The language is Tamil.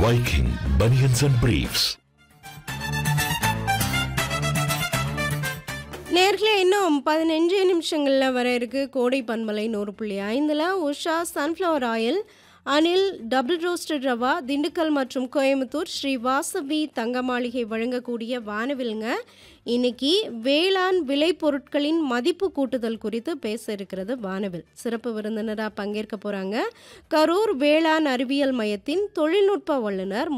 Viking Bunions and Briefs. நேர்களே இன்னும் பதினஞ்சு நிமிஷங்களில் வர இருக்கு கோடை பண்பலை நூறு புள்ளி ஐந்தில் Usha sunflower oil Anil double roasted rava Dindigul மற்றும் கோயம்புத்தூர் ஸ்ரீ வாசவி தங்க மாளிகை வழங்கக்கூடிய வானவில்ங்க இன்னைக்கு வேளாண் விளைபொருட்களின் மதிப்பு கூட்டுதல் குறித்து பேச இருக்கிறது வானவில் சிறப்பு விருந்தினராக பங்கேற்க போகிறாங்க கரூர் வேளாண் அறிவியல் மையத்தின் தொழில்நுட்ப வல்லுநர்